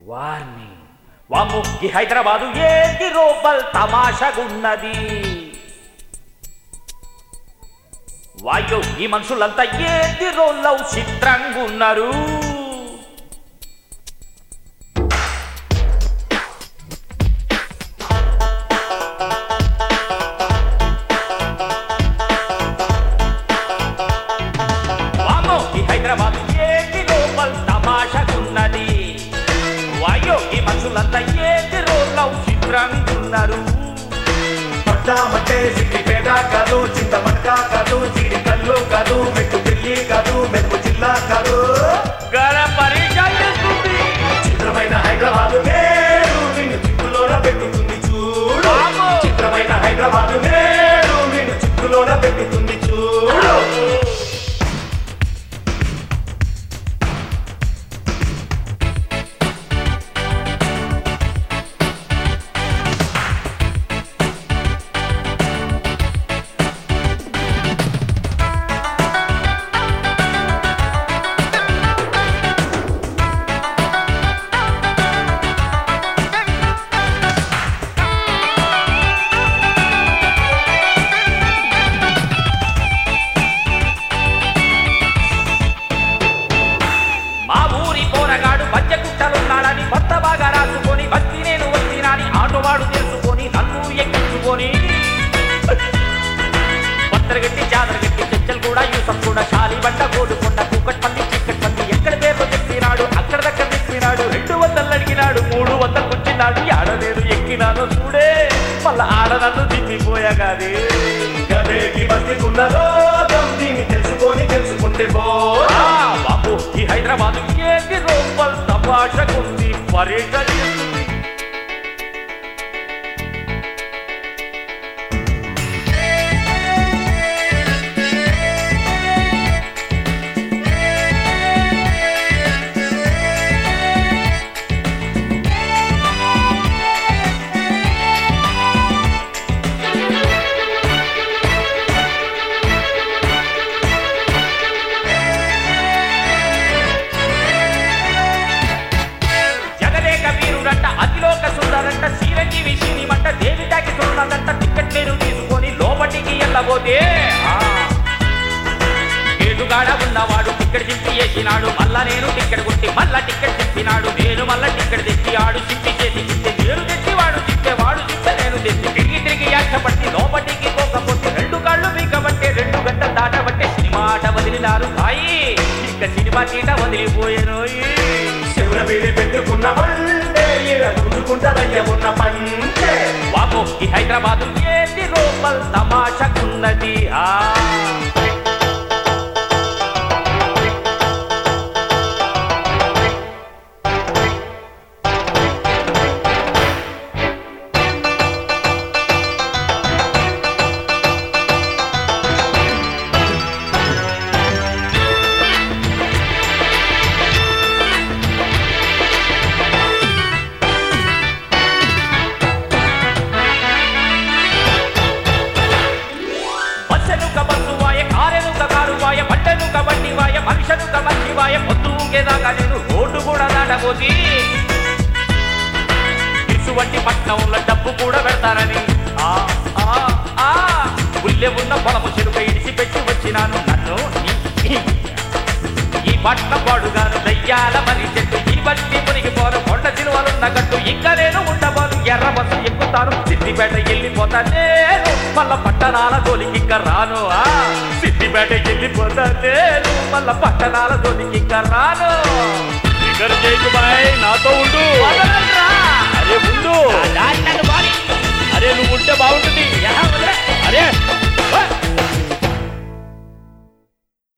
Warning వాముక్కి Hyderabad ఏంటి రోబల్ తమాషగున్నది వాయో ఈ మనుషులంతా ఏంటి రోల్లవు చిత్రంగున్నారు వామో ఈ హైదరాబాద్ ఏంటి లోపల్ తమాషగున్నది వాయో ఈ మనుషులంతా ఏంటి రోల్లవు చిత్రంగున్నారు పట్టామంటే సిద్దిపేట కాదు చింతమట్క కాదు జీడి కల్లు కాదు మెట్టు ఢిల్లీ కాదు మెరుపు జిల్లా కాదు గల పరిచయం చేస్తుంది చిత్రమైన హైదరాబాదు నేడు నిన్ను చిక్కులోన పెట్టుతుంది చూడు బాబు! చిత్రమైన హైదరాబాదు నేడు నిన్ను చిక్కులోన పెట్టుతుంది చూడు మా ఊరి పోరగాడు పంచగుట్టలున్నాడని కొత్త బాగా రాసుకొని బస్తి నేను వచ్చినాని ఆటోవాడు తెలుసుకొని నన్ను ఎక్కించుకొని పత్తరగట్టి చాదరగట్టి చెచ్చలు కూడా యూసఫ్ కూడా షాలి బండ కోడుకొండ కూకట్పల్లి చిక్కట్పల్లి ఎక్కడ పేర్లు చెప్పినాడు అక్కడ దగ్గర చెప్పినాడు రెండు వందలు అడిగినాడు మూడు వందలు వచ్చినాడు ఆడ నేను ఎక్కినాను చూడే మళ్ళా ఆడ నన్ను దిగిపోయాగాదే గదేకి బతికున్న రోగం దీన్ని తెలుసుకొని తెలుసుకుంటే పో ఆ బాబు ఈ హైదరాబాద్ ఏంటి రూపల్ తమాషకుంది పర్యటన చేస్తుంది జగదేక వీరుడంట అతిలోక సుందరంట చిరంజీవి సినిమంట దేవిటాకి చూడదంట టికెట్ నేను తీసుకొని లోపటికి వెళ్ళబోతే ఆ, ఏటుగాడ ఉన్నవాడు టికెట్ చింపి వేసినాడు మళ్ళా నేను టికెట్ కొట్టి మళ్ళా టికెట్ చింపినాడు నేను మళ్ళా టికెట్ తెచ్చి ఆడు చింపి చేసి చింపి నేను తెచ్చి వాడు చింపే వాడు చింపే నేను తెచ్చి తిరిగి తిరిగి యాక్షపట్టి లోపటికి పోకపోతే రెండు కాళ్ళు మీకబట్టే రెండు గంటలు దాటబట్టే సినిమా ఆట వదిలినారు హాయి ఇక సినిమా తీట వదిలిపోయాను శివుల వీడి పెట్టుకున్న మంటే ఈడ గుంజుకుంటదయ్య ఉన్న పంటే వామో ఈ హైదరాబాద్ ఏంటి లోపల్ తమాషకున్నది ఆ బస్సెనుక బస్సువాయ కారెనుక కారువాయ బట్టెనుక బండివాయ మనిషనుక మనిషివాయ పొద్దుకేదాకా నేను రోడ్డు కూడా దాటబోతి ఇటువంటి పట్నంలో డబ్బు కూడా పెడతారని ఆ ఆ ఆ ఉల్లె ఉన్న పొలము చెరుక ఇడిచి పెట్టి వచ్చినాను నన్ను ఈ- ఈ పట్ల పాడుగాను దయ్యాల మరి చెట్టు ఈ బట్టి మునిగిపోను కొండ సిలువలున్న గట్టు ఇంకా నేను ఉండబోను ఎర్ర బస్సు ఎక్కుతాను సిద్దిపేట వెళ్ళిపోతా నేను మళ్ళా పట్టణాల జోలికి ఇంకా రాను ఆ సిద్దిపేట వెళ్ళిపోతా నేను మళ్ళా పట్టణాల జోలికి ఇంకా రాను ఫికర్ చేయకు బాయ్ నాతో ఉండు వదలరా. అరే ఉండు నా దారి నన్ను బానించు.